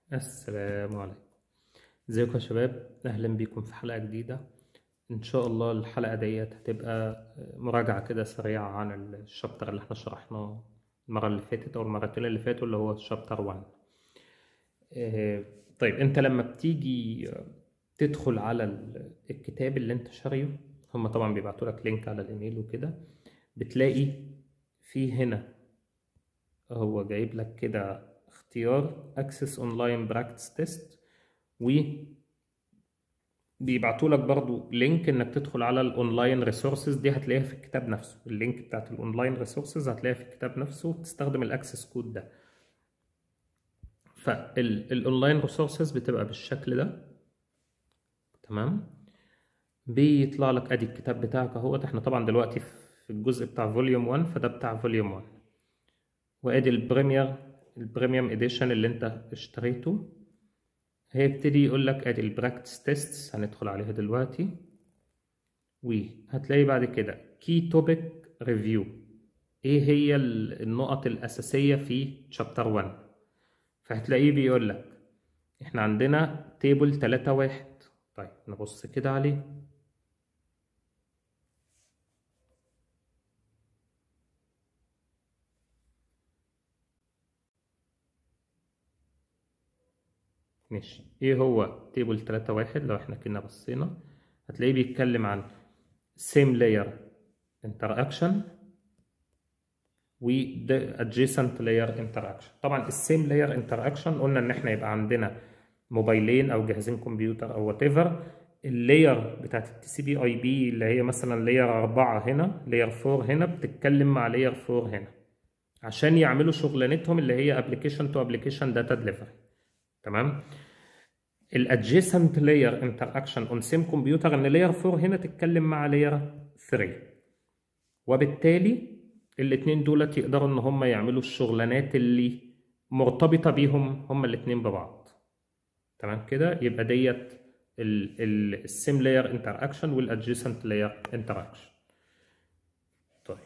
السلام عليكم ازيكم يا شباب اهلا بيكم في حلقة جديدة ان شاء الله الحلقة ديت هتبقى مراجعة كده سريعة عن الشابتر اللي احنا شرحناه المرة اللي فاتت او المرتين اللي فاتوا اللي هو الشابتر 1 آه، طيب انت لما بتيجي تدخل على ال- الكتاب اللي انت شاريه هما طبعا بيبعتوا لك لينك على الايميل وكده بتلاقي في هنا هو جايب لك كده اختيار access online practice test و بيبعتوا لك برضو لينك انك تدخل على الاونلاين ريسورسز دي هتلاقيها في الكتاب نفسه اللينك بتاعت الاونلاين ريسورسز هتلاقيها في الكتاب نفسه تستخدم الاكسس كود ده فالاونلاين ريسورسز بتبقى بالشكل ده تمام بيطلع لك ادي الكتاب بتاعك اهوت احنا طبعا دلوقتي في الجزء بتاع فوليوم 1 فده بتاع فوليوم 1 وادي البريمير البريميوم اديشن اللي انت اشتريته هيبتدي يقول لك ادي البراكتس تيستس هندخل عليها دلوقتي وهتلاقي بعد كده كي توبيك ريفيو ايه هي ال- النقط الاساسيه في شابتر 1 فهتلاقيه بيقول لك احنا عندنا تيبل 3 واحد طيب نبص كده عليه ماشي ايه هو تيبل 3 واحد لو احنا كنا بصينا هتلاقيه بيتكلم عن same layer interaction و the adjacent layer interaction طبعا السيم layer interaction قلنا ان احنا يبقى عندنا موبايلين او جهازين كمبيوتر او وات ايفر اللاير بتاعت التي سي بي اي بي اللي هي مثلا لاير 4 هنا لاير 4 هنا بتتكلم مع لاير 4 هنا عشان يعملوا شغلانتهم اللي هي ابلكيشن تو ابلكيشن داتا ديليفري تمام الادجيسنت لاير انتراكشن اون سيم كمبيوتر ان لاير 4 هنا تتكلم مع لاير 3 وبالتالي الاثنين دولت يقدروا ان هم يعملوا الشغلانات اللي مرتبطه بيهم هم الاثنين ببعض تمام كده يبقى ديت السيم لاير انتراكشن والادجيسنت لاير انتراكشن طيب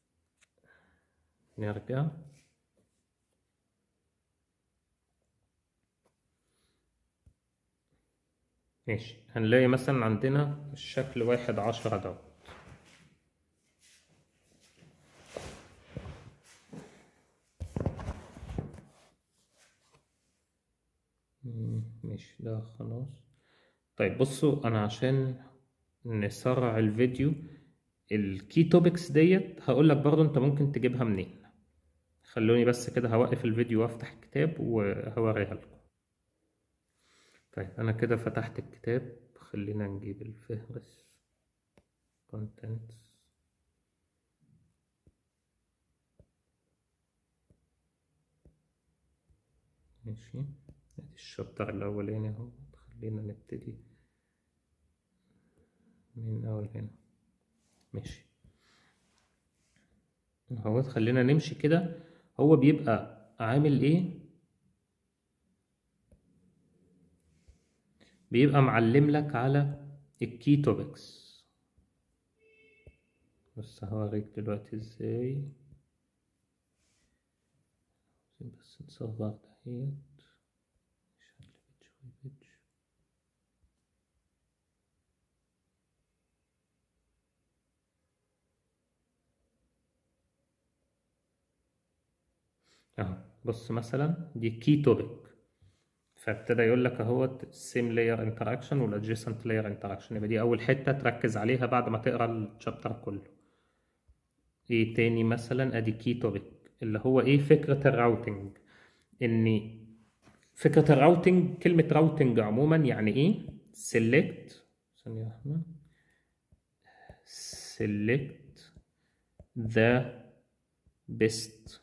نرجع ماشي هنلاقي مثلا عندنا الشكل واحد عشرة دوت مم، ماشي ده خلاص طيب بصوا انا عشان نسرع الفيديو الكي توبكس ديت هقول لك برضو انت ممكن تجيبها منين خلوني بس كده هوقف الفيديو وافتح الكتاب وهوريها لكم طيب انا كده فتحت الكتاب خلينا نجيب الفهرس contents ماشي ادي الشابتر الاولاني اهو خلينا نبتدي من اول هنا ماشي اهو خلينا نمشي كده هو بيبقى عامل ايه بيبقى معلم لك على الكي توبكس بس هوريك دلوقتي ازاي بس نصغر دهيت نشغل بيتش بيتش اهو بص مثلا دي كي توبك فابتدى يقول لك اهوت السيم لاير انتراكشن والادجيسنت لاير انتراكشن يبقى دي اول حته تركز عليها بعد ما تقرا الشابتر كله ايه تاني مثلا ادي كي توبك اللي هو ايه فكره الراوتنج ان فكره الراوتنج كلمه راوتنج عموما يعني ايه سيلكت ثانيه واحده select the best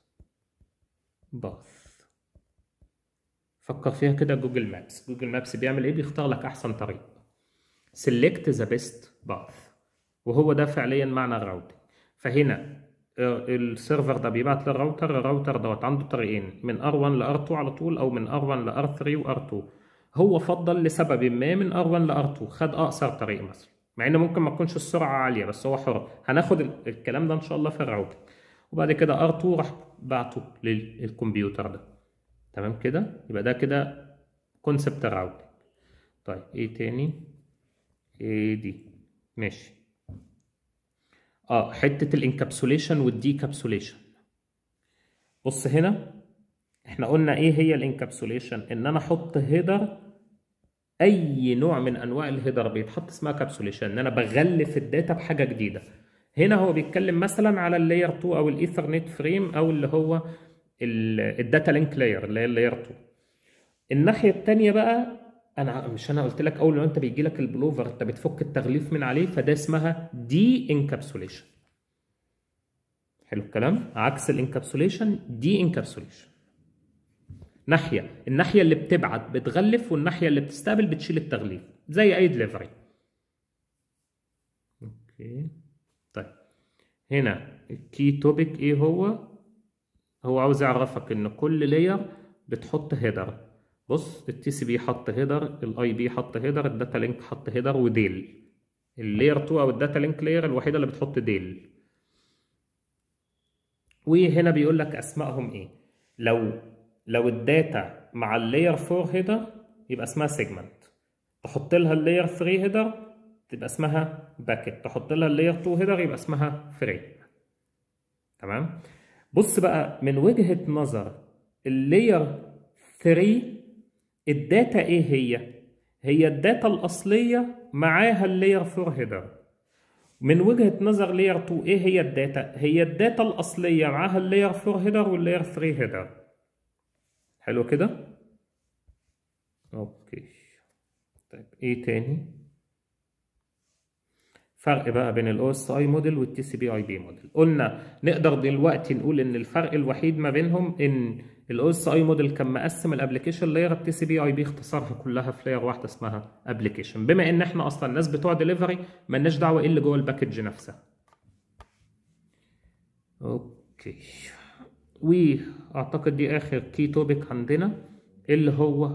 path فكر فيها كده جوجل مابس جوجل مابس بيعمل ايه بيختار لك احسن طريق select the best path وهو ده فعليا معنى الراوتنج فهنا آه، السيرفر ده بيبعت للراوتر الراوتر دوت عنده طريقين من R1 ل R2 على طول او من R1 ل R3 و R2 هو فضل لسبب ما من R1 ل R2 خد اقصر طريق مثلا مع ان ممكن ما تكونش السرعه عاليه بس هو حر هناخد ال- الكلام ده ان شاء الله في الراوتنج وبعد كده R2 راح بعته للكمبيوتر ده تمام كده يبقى ده كده كونسبت الراوتنج طيب ايه تاني ايه دي ماشي اه حته الانكابسوليشن والديكابسوليشن بص هنا احنا قلنا ايه هي الانكابسوليشن ان انا احط هيدر اي نوع من انواع الهيدر بيتحط اسمها كابسوليشن ان انا بغلف الداتا بحاجه جديده هنا هو بيتكلم مثلا على اللاير 2 او الايثرنت فريم او اللي هو الداتا لينك لاير اللي هي اللاير 2 الناحيه الثانيه بقى انا مش انا قلت لك اول لو انت بيجي لك البلوفر انت بتفك التغليف من عليه فده اسمها دي انكابسوليشن حلو الكلام عكس الانكابسوليشن دي انكابسوليشن ناحيه الناحيه اللي بتبعت بتغلف والناحيه اللي بتستقبل بتشيل التغليف زي اي دليفري اوكي طيب هنا الكي توبيك ايه هو هو عاوز يعرفك ان كل لاير بتحط هيدر بص التي سي بي حط هيدر الاي بي حط هيدر الداتا لينك حط هيدر وديل اللاير 2 او الداتا لينك لاير الوحيده اللي بتحط ديل وهنا بيقول لك اسمائهم ايه لو لو الداتا مع اللاير 4 هيدر يبقى اسمها سيجمنت تحط لها اللاير 3 هيدر تبقى اسمها باكيت تحط لها اللاير 2 هيدر يبقى اسمها فريم تمام بص بقى من وجهة نظر اللاير 3 الداتا ايه هي هي الداتا الأصلية معاها اللاير 4 هيدر من وجهة نظر لاير 2 ايه هي الداتا هي الداتا الأصلية معاها اللاير 4 هيدر واللاير 3 هيدر حلو كده اوكي طيب ايه تاني فرق بقى بين الاو اس اي موديل والتي سي بي اي بي موديل قلنا نقدر دلوقتي نقول ان الفرق الوحيد ما بينهم ان الاو اس اي موديل كان مقسم الابلكيشن لاير التي سي بي اي بي اختصارها كلها في لاير واحده اسمها ابلكيشن بما ان احنا اصلا الناس بتوع ديليفري مالناش دعوه ايه اللي جوه الباكج نفسها اوكي واعتقد دي اخر كي توبيك عندنا اللي هو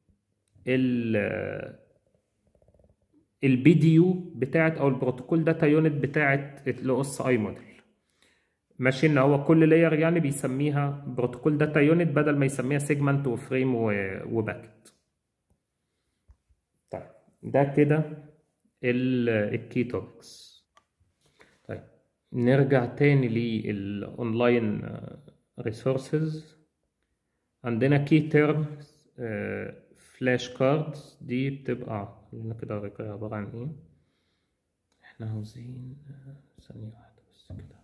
ال البي دي يو بتاعت او البروتوكول داتا يونت بتاعت الاو اس اي موديل ماشي ان هو كل لاير يعني بيسميها بروتوكول داتا يونت بدل ما يسميها سيجمنت وفريم وباكت طيب ده كده الكي توبكس طيب نرجع تاني للاونلاين ريسورسز عندنا كي تيرمز فلاش كاردز دي بتبقى خلينا كده اوريكم عبارة عن ايه احنا عاوزين ثانية واحدة بس كده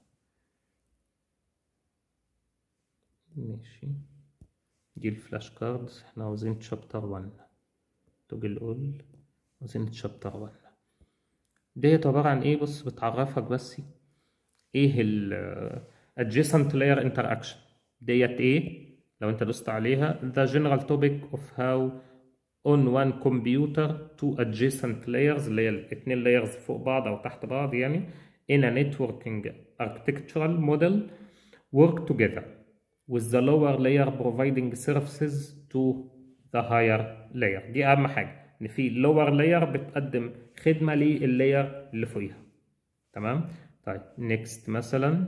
ماشي دي الفلاش كاردز احنا عاوزين تشابتر 1 توجل اول عاوزين تشابتر 1 ديت عبارة عن ايه بص بتعرفك بس ايه ال adjacent layer interaction ديت ايه لو انت دوست عليها the general topic of how on one computer two adjacent layers اللي هي الاثنين layers فوق بعض او تحت بعض يعني in a networking architectural model work together with the lower layer providing services to the higher layer دي اهم حاجه ان في lower layer بتقدم خدمه لللاير اللي فوقيها تمام طيب next مثلا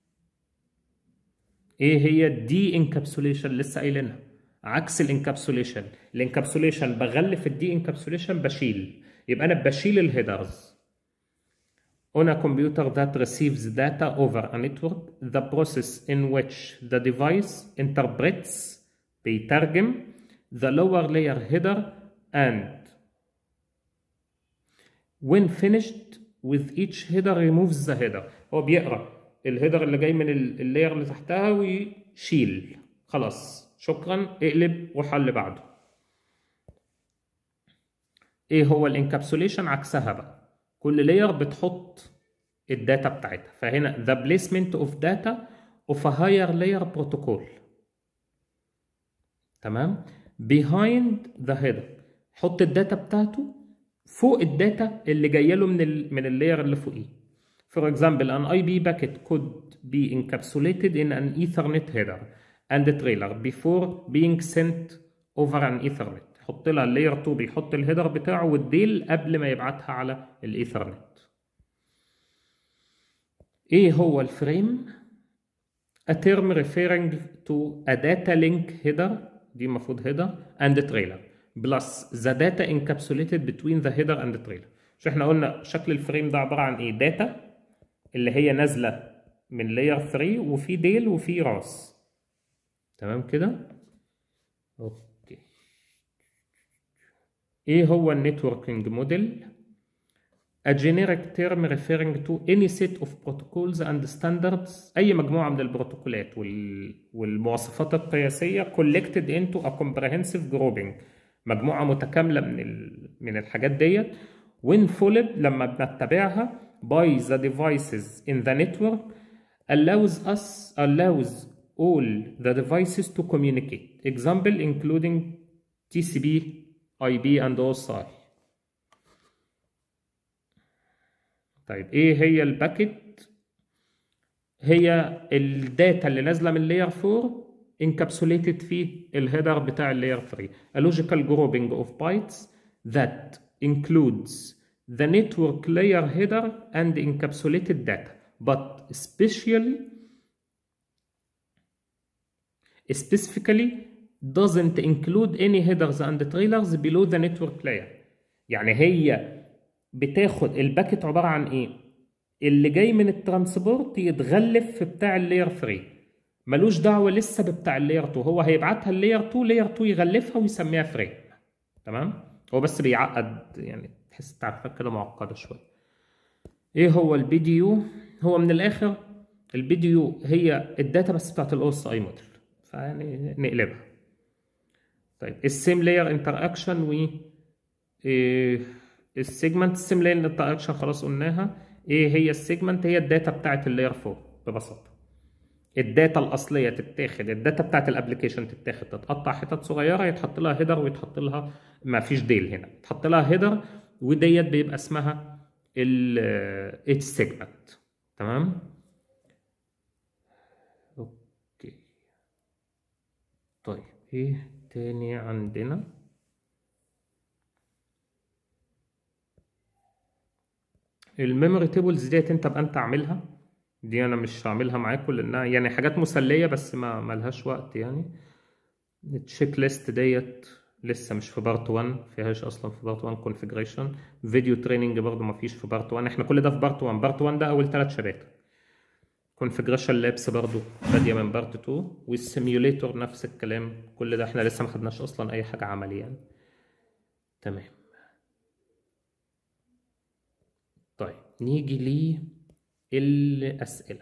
ايه هي الدي انكابسوليشن لسه قايلينها عكس الانكابسوليشن الانكابسوليشن بغلف الدي انكابسوليشن بشيل يبقى انا بشيل الهيدرز on a computer that receives data over a network the process in which the device interprets بيترجم the lower layer header and when finished with each header removes the header هو بيقرا الهيدر اللي جاي من اللاير اللي تحتها ويشيل خلاص شكرا اقلب وحل بعده ايه هو الانكابسوليشن عكسها بقى كل لاير بتحط الداتا بتاعتها فهنا the placement of data of a higher layer protocol تمام behind the header حط الداتا بتاعته فوق الداتا اللي جايه له من ال من اللاير اللي فوقيه For example, an IB packet could be encapsulated in an Ethernet header and trailer before being sent over an Ethernet. حط لها اللاير 2 بيحط الهيدر بتاعه والديل قبل ما يبعتها على الايثرنت. ايه هو الفريم؟ A term referring to a data link header دي المفروض header and trailer بلس ذا داتا انكابسوليتد بتوين ذا هيدر اند تريلر مش احنا قلنا شكل الفريم ده عباره عن ايه داتا اللي هي نازله من لاير 3 وفي ديل وفي راس تمام كده اوكي ايه هو النتوركينج موديل a generic term referring to any set of protocols and standards أي مجموعة من البروتوكولات وال... والمواصفات القياسية collected into a comprehensive grouping مجموعة متكاملة من ال... من الحاجات ديت when followed لما بنتبعها by the devices in the network allows us allows all the devices to communicate example including TCP IP and OSI طيب ايه هي الباكت هي الداتا اللي نازله من لاير 4 انكابسوليتد في الهيدر بتاع اللاير 3 a logical grouping of bytes that includes the network layer header and encapsulated data but especially specifically doesn't include any headers and trailers below the network layer يعني هي بتاخد الباكت عباره عن ايه اللي جاي من الترانسبورت يتغلف في بتاع اللاير 3 ملوش دعوه لسه ببتاع اللاير 2 هو هيبعتها اللاير 2 لاير 2 يغلفها ويسميها فريم تمام هو بس بيعقد يعني تحس التعريفات كده معقده شويه ايه هو البي دي يو هو من الاخر البي دي يو هي الداتا بس بتاعت الاو اس اي موديل فيعني نقلبها طيب السيم لاير انتر اكشن و إيه السيجمنت السيم لاير انتر اكشن خلاص قلناها ايه هي السيجمنت هي الداتا بتاعت اللاير 4 ببساطه الداتا الاصليه تتاخد الداتا بتاعت الابلكيشن تتاخد تتقطع حتت صغيره يتحط لها هيدر ويتحط لها ما فيش ديل هنا تحط لها هيدر وديت بيبقى اسمها ال سيجمنت تمام اوكي طيب ايه تاني عندنا الميموري تيبلز ديت انت بقى انت عاملها دي انا مش هعملها معاكم لانها يعني حاجات مسليه بس ما ملهاش وقت يعني التشيك ليست ديت لسه مش في بارت 1 فيهاش اصلا في بارت 1 كونفيجريشن فيديو تريننج برضه ما فيش في بارت 1 احنا كل ده في بارت 1 بارت 1 ده اول ثلاث شباتر كونفيجريشن لابس برضه باديه من بارت 2 والسيميوليتور نفس الكلام كل ده احنا لسه ما خدناش اصلا اي حاجه عملي يعني تمام طيب نيجي للاسئله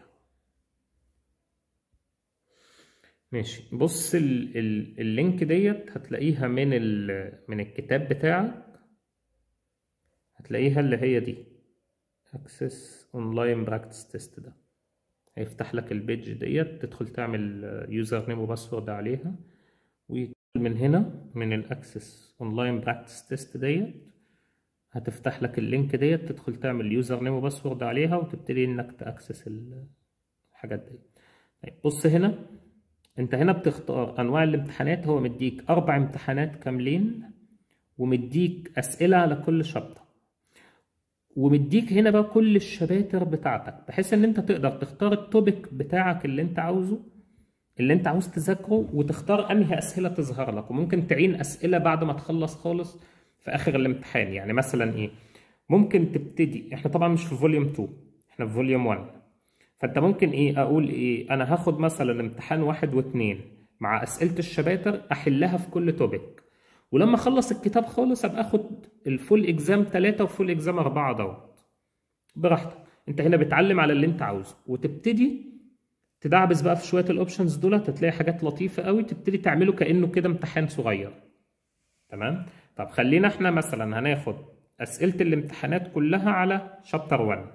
ماشي بص ال ال اللينك ديت هتلاقيها من ال من الكتاب بتاعك هتلاقيها اللي هي دي access online practice test ده هيفتح لك البيج ديت تدخل تعمل يوزر نيم وباسورد عليها ومن هنا من الاكسس اونلاين براكتس تيست ديت هتفتح لك اللينك ديت تدخل تعمل يوزر نيم وباسورد عليها وتبتدي انك تاكسس الحاجات دي طيب بص هنا انت هنا بتختار انواع الامتحانات هو مديك اربع امتحانات كاملين ومديك اسئله على كل شابتر ومديك هنا بقى كل الشباتر بتاعتك بحيث ان انت تقدر تختار التوبيك بتاعك اللي انت عاوزه اللي انت عاوز تذاكره وتختار انهي اسئله تظهر لك وممكن تعين اسئله بعد ما تخلص خالص في اخر الامتحان يعني مثلا ايه ممكن تبتدي احنا طبعا مش في فوليوم 2 احنا في فوليوم 1 فانت ممكن ايه اقول ايه انا هاخد مثلا امتحان واحد واثنين مع اسئله الشباتر احلها في كل توبيك ولما اخلص الكتاب خالص ابقى اخد الفول اكزام 3 وفول اكزام 4 دوت براحتك انت هنا بتعلم على اللي انت عاوزه وتبتدي تدعبس بقى في شويه الاوبشنز دولت هتلاقي حاجات لطيفه قوي تبتدي تعمله كانه كده امتحان صغير تمام طب خلينا احنا مثلا هناخد اسئله الامتحانات كلها على شابتر 1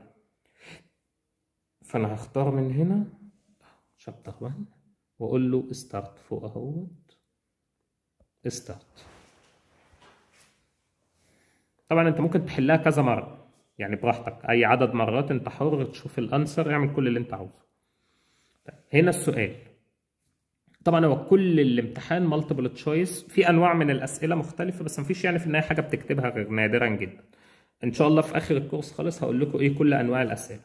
فانا هختار من هنا شابتر 1 واقول له ستارت فوق اهوت ستارت طبعا انت ممكن تحلها كذا مره يعني براحتك اي عدد مرات انت حر تشوف الانسر اعمل كل اللي انت عاوزه طيب هنا السؤال طبعا هو كل الامتحان مالتيبل تشويس في انواع من الاسئله مختلفه بس مفيش يعني في النهايه حاجه بتكتبها غير نادرا جدا ان شاء الله في اخر الكورس خالص هقول لكم ايه كل انواع الاسئله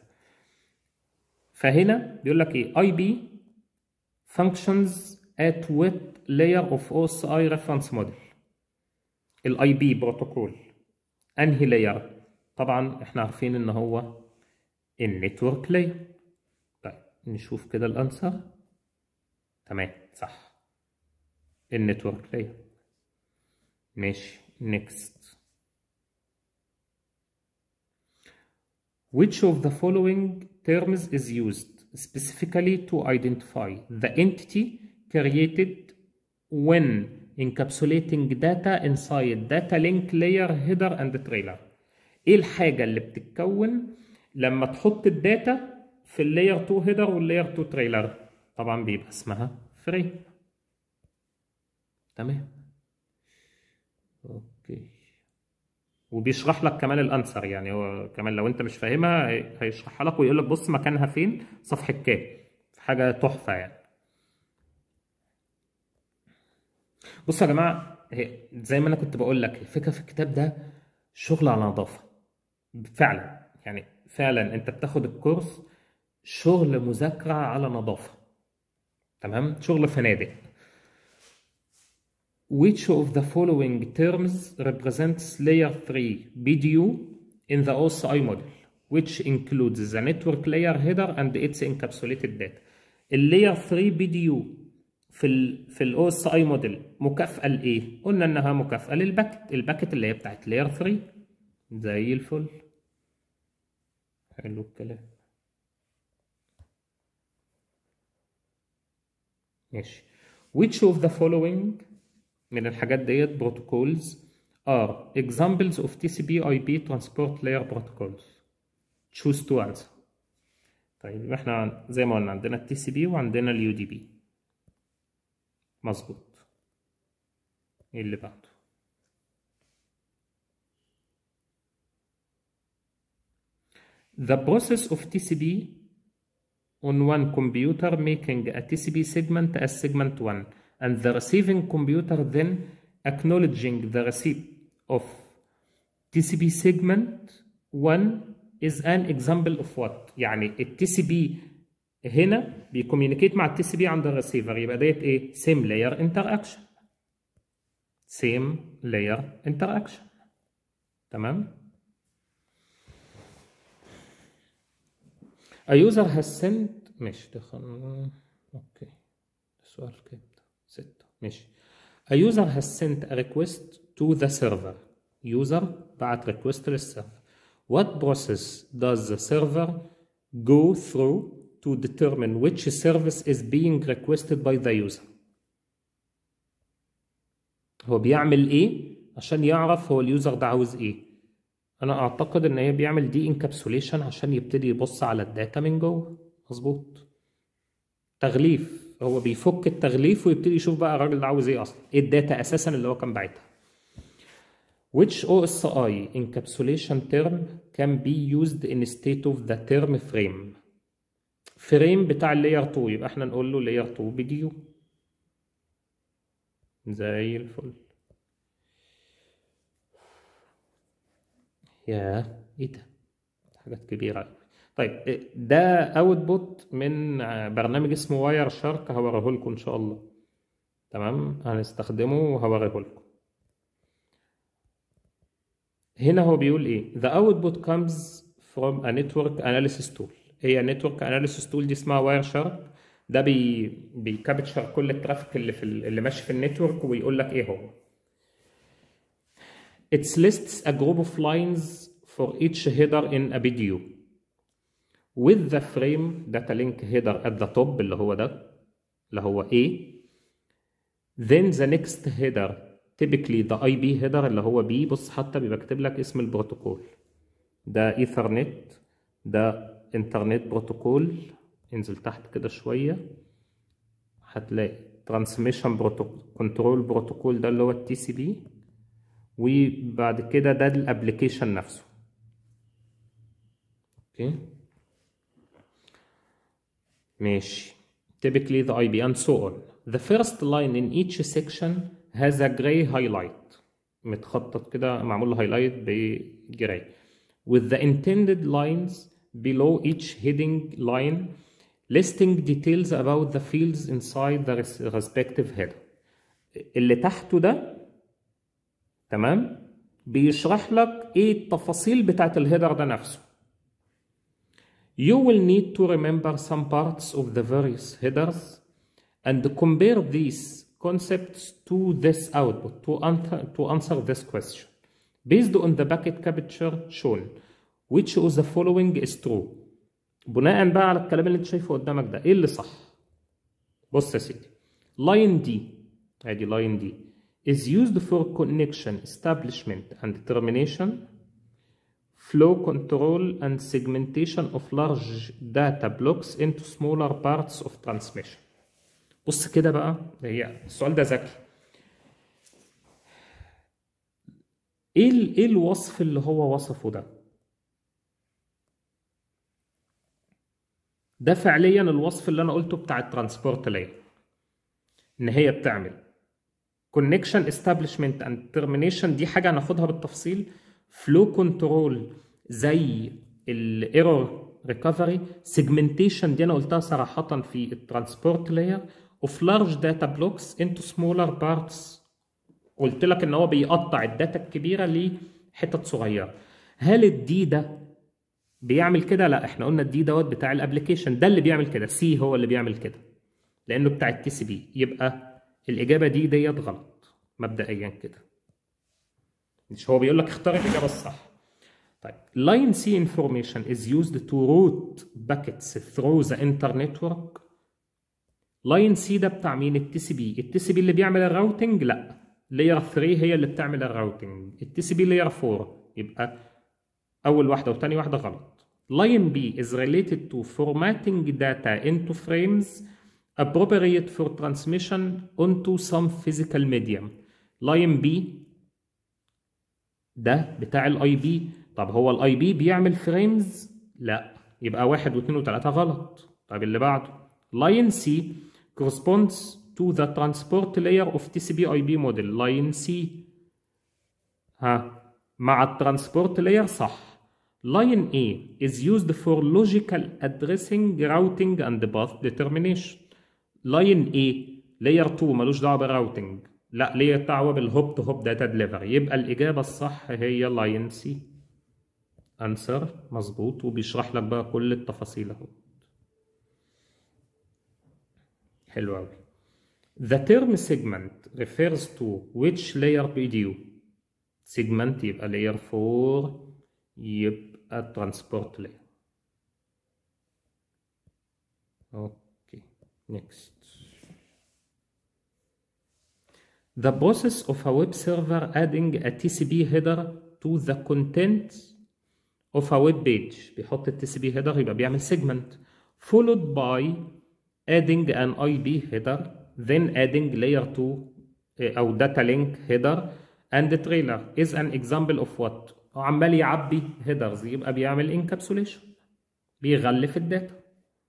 فهنا بيقول لك ايه اي بي functions at what layer of OSI reference model الاي بي بروتوكول انهي لاير طبعا احنا عارفين ان هو النتورك لاير طيب نشوف كده الانسر تمام صح النتورك لاير ماشي next which of the following terms is used specifically to identify the entity created when encapsulating data inside data link layer header and trailer ايه الحاجة اللي بتتكون لما تحط الداتا في اللاير 2 هيدر واللاير 2 تريلر طبعا بيبقى اسمها فريم تمام اوكي وبيشرح لك كمان الانسر يعني هو كمان لو انت مش فاهمها هي- هيشرحها لك ويقول لك بص مكانها فين صفحة كام حاجة تحفة يعني بصوا يا جماعة هي زي ما انا كنت بقول لك الفكرة في الكتاب ده شغل على نظافة فعلا يعني فعلا انت بتاخد الكورس شغل مذاكرة على نظافة تمام شغل فنادق Which of the following terms represents layer 3 BDU in the OSI model which includes the network layer header and its encapsulated data اللاير 3 BDU في ال في الاو اس اي موديل مكافأة لايه؟ قلنا انها مكافأة للباكت، الباكت اللي هي بتاعت لاير 3 زي الفل حلو الكلام ماشي which of the following من الحاجات ديت protocols are examples of TCP IP transport layer protocols choose to answer طيب يبقى احنا زي ما قلنا عندنا التي سي بي وعندنا اليو دي بي مظبوط ايه اللي بعده The process of TCP on one computer making a TCP segment as segment 1 and the receiving computer then acknowledging the receipt of TCP segment 1 is an example of what يعني ال TCP هنا بيكوميونيكيت مع ال TCP عند الريسيفر يبقى ديت ايه same layer interaction same layer interaction تمام A user has sent ماشي ده خل... اوكي السؤال كام ده؟ ستة ماشي A user has sent a request to the server user بعت request للسيرفر What process does the server go through to determine which service is being requested by the user هو بيعمل ايه عشان يعرف هو اليوزر ده عاوز ايه انا اعتقد ان هي بيعمل دي انكابسوليشن عشان يبتدي يبص على الداتا من جوه مظبوط تغليف هو بيفك التغليف ويبتدي يشوف بقى الراجل ده عاوز ايه اصلا ايه الداتا اساسا اللي هو كان باعتها which OSI encapsulation term can be used instead of the term frame فريم بتاع اللاير 2 يبقى احنا نقول له لاير 2 فيديو زي الفل يا ايه ده حاجات كبيرة أوي. طيب ده اوتبوت من برنامج اسمه واير شارك هوريه لكم ان شاء الله تمام هنستخدمه وهوريه لكم هنا هو بيقول ايه the output comes from a network analysis tool هي network analysis tool دي اسمها واير شارك ده بي بيكابتشر كل الترافيك اللي في ال- اللي ماشي في النتورك ويقول لك ايه هو It lists a group of lines for each header in a video with the frame data link header at the top اللي هو ده اللي هو A then the next header typically the IP header اللي هو B بص حتى بيبقى كاتب لك اسم البروتوكول ده ايثرنت ده انترنت بروتوكول انزل تحت كده شوية هتلاقي ترانسميشن بروتوكول كنترول بروتوكول ده اللي هو التي سي بي وبعد كده ده الابلكيشن نفسه اوكي ماشي typically the IP and so on the first line in each section has a gray highlight متخطط كده معمول له highlight بجراي with the intended lines below each heading line listing details about the fields inside the res- respective header اللي تحته ده تمام بيشرح لك ايه التفاصيل بتاعت الهيدر ده نفسه You will need to remember some parts of the various headers and compare these concepts to this output to answer, to answer this question. Based on the packet capture shown, which of the following is true? بناء بقى على الكلام اللي انت شايفه قدامك ده ايه اللي صح؟ بص يا سيدي لاين دي ادي لاين دي is used for connection establishment and termination flow control and segmentation of large data blocks into smaller parts of transmission بص كده بقى هي السؤال ده ذكي ايه ال- ايه الوصف اللي هو وصفه ده ده فعليا الوصف اللي انا قلته بتاع الترانسبورت لاير ان هي بتعمل كونكشن استابليشمنت اند ترمينيشن دي حاجه هناخدها بالتفصيل فلو كنترول زي الايرور ريكفري سيجمنتيشن دي انا قلتها صراحه في الترانسبورت لاير اوف لارج داتا بلوكس انتو سمولر بارتس قلت لك ان هو بيقطع الداتا الكبيره لحتت صغيره هل الدي ده بيعمل كده لا احنا قلنا الدي دوت بتاع الابلكيشن ده اللي بيعمل كده سي هو اللي بيعمل كده لانه بتاع التي سي بي يبقى الاجابه دي ديت غلط مبدئيا كده مش هو بيقول لك اختار الاجابه الصح طيب line C information is used to route packets through the internet لاين سي ده بتاع مين التي سي بي التي سي بي اللي بيعمل الراوتنج لا لاير 3 هي اللي بتعمل الراوتنج التي سي بي لاير 4 يبقى اول واحده وثاني واحده غلط line B is related to formatting data into frames appropriate for transmission onto some physical medium line B ده بتاع الاي بي طب هو الاي بي بيعمل فريمز لا يبقى واحد واثنين وثلاثة غلط طب اللي بعده line C corresponds to the transport layer of TCP IP model line C ها مع الترانسبورت لاير صح line A is used for logical addressing routing and path determination line A layer 2 ملوش دعوه بالراوتنج لا ليه دعوه بالهوب تو هوب داتا ديليفري يبقى الاجابه الصح هي لاين سي انسر مظبوط وبيشرح لك بقى كل التفاصيل اهو حلو قوي The term segment refers to which layer PDU segment يبقى layer 4 يبقى transport layer اوكي next The process of a web server adding a TCP header to the content of a web page بيحط ال TCP header يبقى بيعمل segment followed by adding an IP header then adding layer 2 eh, أو data link header and trailer is an example of what هو عمال يعبي headers يبقى بيعمل encapsulation بيغلف الداتا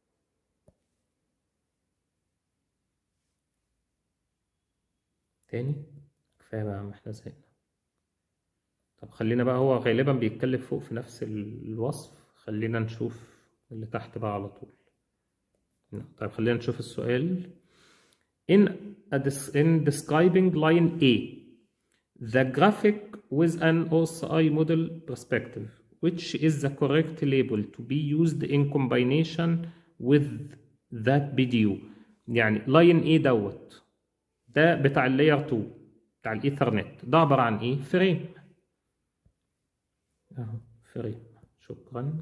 تاني كفايه بقى ما احنا زهقنا طب خلينا بقى هو غالبا بيتكلم فوق في نفس الوصف خلينا نشوف اللي تحت بقى على طول طيب خلينا نشوف السؤال in a dis- in describing line A the graphic with an OSI model perspective which is the correct label to be used in combination with that BDU يعني line A دوت ده بتاع اللاير 2 بتاع الايثرنت ده عباره عن ايه فريم اهو فريم شكرا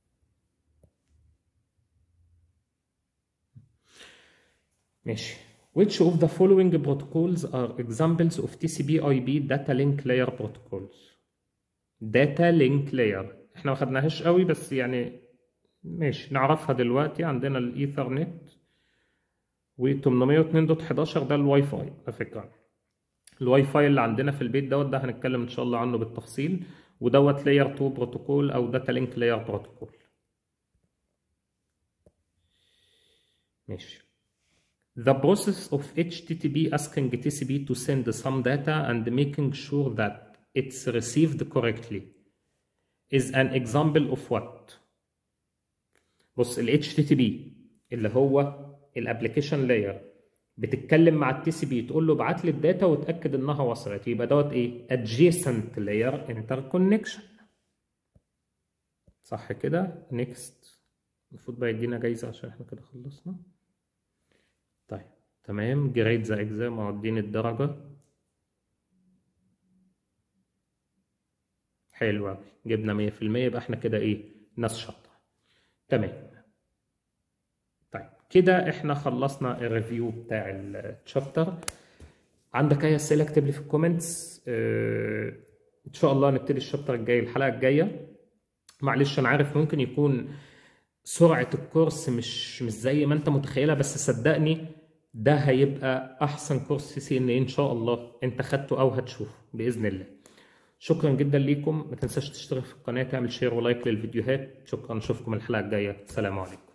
ماشي which of the following protocols are examples of TCP IP data link layer protocols data link layer احنا ما خدناهاش قوي بس يعني ماشي نعرفها دلوقتي عندنا الايثرنت و802.11 ده الواي فاي على فكره الواي فاي اللي عندنا في البيت دوت ده هنتكلم ان شاء الله عنه بالتفصيل ودوت لاير 2 بروتوكول او داتا لينك لاير بروتوكول ماشي The process of HTTP asking TCP to send some data and making sure that it's received correctly is an example of what? بص ال HTTP اللي هو الابلكيشن لاير بتتكلم مع التي سي بي تقول له ابعت لي الداتا وتاكد انها وصلت يبقى دوت ايه adjacent layer interconnection صح كده نيكست المفروض بقى يدينا جايزه عشان احنا كده خلصنا طيب تمام جريد ذا اكزام اديني الدرجه حلو أوي جبنا 100% يبقى احنا كده ايه ناس شاطره تمام طيب كده احنا خلصنا الريفيو بتاع الشابتر عندك اي اسئله اكتب لي في الكومنتس اه ان شاء الله نبتدي الشابتر الجاي الحلقه الجايه معلش انا عارف ممكن يكون سرعه الكورس مش مش زي ما انت متخيلها بس صدقني ده هيبقى احسن كورس في سي ان ان شاء الله انت خدته او هتشوفه باذن الله شكرا جدا ليكم ما تنساش تشترك في القناه تعمل شير ولايك للفيديوهات شكرا اشوفكم الحلقه الجايه السلام عليكم